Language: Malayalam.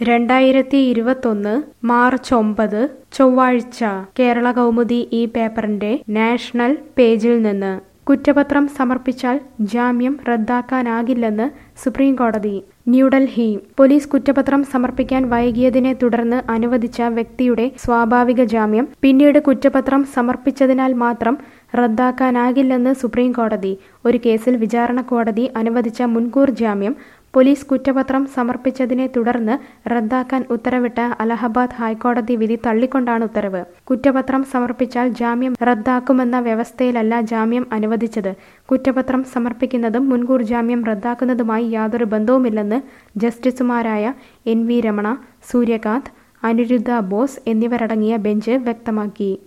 രണ്ടായിരത്തി ഇരുപത്തൊന്ന് മാർച്ച് ഒമ്പത് ചൊവ്വാഴ്ച കേരള കൗമുദി ഈ പേപ്പറിന്റെ നാഷണൽ പേജിൽ നിന്ന് കുറ്റപത്രം സമർപ്പിച്ചാൽ ജാമ്യം റദ്ദാക്കാനാകില്ലെന്ന് സുപ്രീം കോടതി ന്യൂഡൽഹി പോലീസ് കുറ്റപത്രം സമർപ്പിക്കാൻ വൈകിയതിനെ തുടർന്ന് അനുവദിച്ച വ്യക്തിയുടെ സ്വാഭാവിക ജാമ്യം പിന്നീട് കുറ്റപത്രം സമർപ്പിച്ചതിനാൽ മാത്രം റദ്ദാക്കാനാകില്ലെന്ന് സുപ്രീം കോടതി ഒരു കേസിൽ വിചാരണ കോടതി അനുവദിച്ച മുൻകൂർ ജാമ്യം പോലീസ് കുറ്റപത്രം സമർപ്പിച്ചതിനെ തുടർന്ന് റദ്ദാക്കാൻ ഉത്തരവിട്ട അലഹബാദ് ഹൈക്കോടതി വിധി തള്ളിക്കൊണ്ടാണ് ഉത്തരവ് കുറ്റപത്രം സമർപ്പിച്ചാൽ ജാമ്യം റദ്ദാക്കുമെന്ന വ്യവസ്ഥയിലല്ല ജാമ്യം അനുവദിച്ചത് കുറ്റപത്രം സമർപ്പിക്കുന്നതും മുൻകൂർ ജാമ്യം റദ്ദാക്കുന്നതുമായി യാതൊരു ബന്ധവുമില്ലെന്ന് ജസ്റ്റിസുമാരായ എൻ വി രമണ സൂര്യകാന്ത് അനിരുദ്ധ ബോസ് എന്നിവരടങ്ങിയ ബെഞ്ച് വ്യക്തമാക്കി